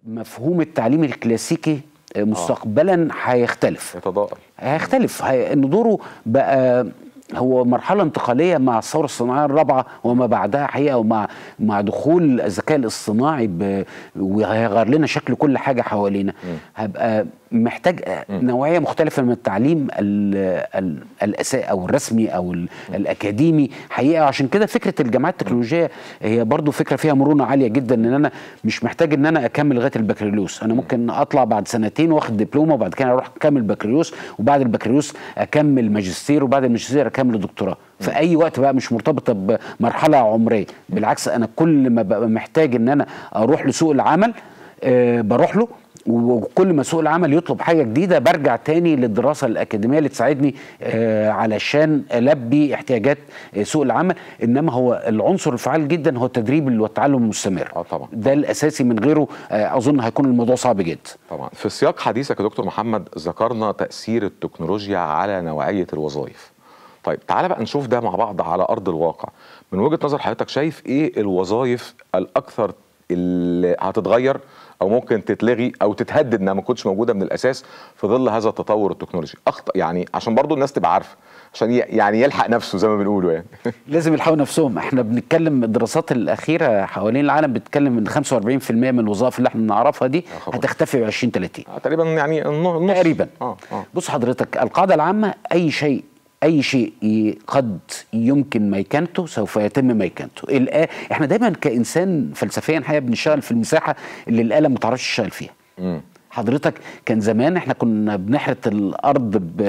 مفهوم التعليم الكلاسيكي مستقبلا هيختلف يتضاءل هيختلف هي... ان دوره بقى هو مرحلة انتقالية مع الثورة الصناعية الرابعة وما بعدها حقيقة ومع مع دخول الذكاء الاصطناعي ب... وهيغير لنا شكل كل حاجة حوالينا هبقى محتاج نوعية مختلفة من التعليم ال... ال... الأسا... أو الرسمي أو ال... الأكاديمي حقيقة عشان كده فكرة الجامعات التكنولوجية هي برضو فكرة فيها مرونة عالية جدا إن أنا مش محتاج إن أنا أكمل لغاية البكالوريوس أنا ممكن أطلع بعد سنتين واخد دبلومة وبعد كده أروح أكمل بكالوريوس وبعد البكالوريوس أكمل ماجستير وبعد الماجستير أكمل دكتوراه في اي وقت بقى مش مرتبطه بمرحله عمريه بالعكس انا كل ما ببقى محتاج ان انا اروح لسوق العمل أه بروح له وكل ما سوق العمل يطلب حاجه جديده برجع تاني للدراسه الاكاديميه اللي تساعدني آه علشان البي احتياجات آه سوق العمل انما هو العنصر الفعال جدا هو التدريب والتعلم المستمر اه طبعا ده الاساسي من غيره آه اظن هيكون الموضوع صعب جدا طبعا في سياق حديثك يا دكتور محمد ذكرنا تاثير التكنولوجيا على نوعيه الوظائف طيب تعالى بقى نشوف ده مع بعض على ارض الواقع من وجهه نظر حضرتك شايف ايه الوظائف الاكثر اللي هتتغير او ممكن تتلغي او تتهدد انها ما تكونش موجوده من الاساس في ظل هذا التطور التكنولوجي اخطا يعني عشان برضو الناس تبقى عارفه عشان يعني يلحق نفسه زي ما بنقوله يعني لازم يلحقوا نفسهم احنا بنتكلم الدراسات الاخيره حوالين العالم بتتكلم ان 45% من الوظائف اللي احنا نعرفها دي هتختفي ب 2030 آه تقريبا يعني النص تقريبا آه آه. بص حضرتك القاعده العامه اي شيء اي شيء قد يمكن ميكنته سوف يتم ميكنته الآ... احنا دايما كانسان فلسفيا حقيقه بنشتغل في المساحه اللي الاله ما تعرفش تشتغل فيها م. حضرتك كان زمان احنا كنا بنحرث الارض ب...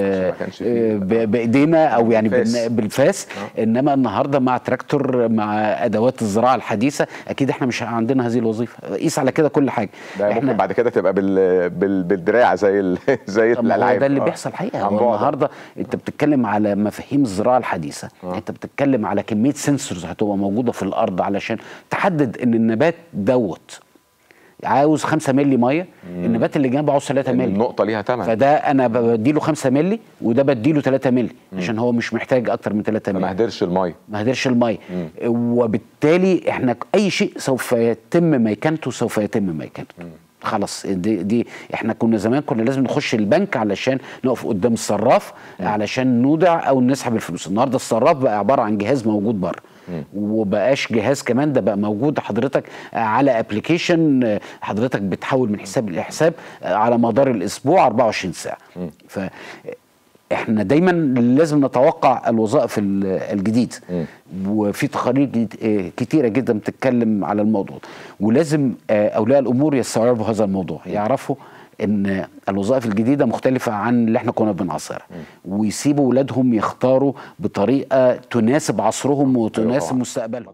ب... بايدينا او يعني بالفاس, بالفاس. آه. انما النهارده مع تراكتور مع ادوات الزراعه الحديثه اكيد احنا مش عندنا هذه الوظيفه قيس على كده كل حاجه ده احنا ممكن بعد كده تبقى بال... بال... بالدراع زي ال... زي الالعاب ده اللي آه. بيحصل حقيقه النهارده انت بتتكلم على مفاهيم الزراعه الحديثه آه. انت بتتكلم على كميه سنسورز هتبقى موجوده في الارض علشان تحدد ان النبات دوت عاوز 5 مللي ميه النبات اللي جنبه عاوز 3 مللي النقطه ليها ثمن فده انا بديله 5 مللي وده بديله 3 مللي عشان هو مش محتاج اكتر من 3 مللي ما هدرش الميه ما هدرش الميه وبالتالي احنا اي شيء سوف يتم ميكنته سوف يتم ميكنته خلاص دي, دي احنا كنا زمان كنا لازم نخش البنك علشان نقف قدام الصراف م. علشان نودع او نسحب الفلوس النهارده الصراف بقى عباره عن جهاز موجود بره وبقاش جهاز كمان ده بقى موجود حضرتك على ابلكيشن حضرتك بتحول من حساب لحساب على مدار الاسبوع 24 ساعه ف احنا دايما لازم نتوقع الوظائف الجديده وفي تقارير كتيره جدا بتتكلم على الموضوع ولازم اولياء الامور يستوعبوا هذا الموضوع يعرفوا ان الوظائف الجديده مختلفه عن اللي احنا كنا بنعاصرها ويسيبوا اولادهم يختاروا بطريقه تناسب عصرهم وتناسب مستقبلهم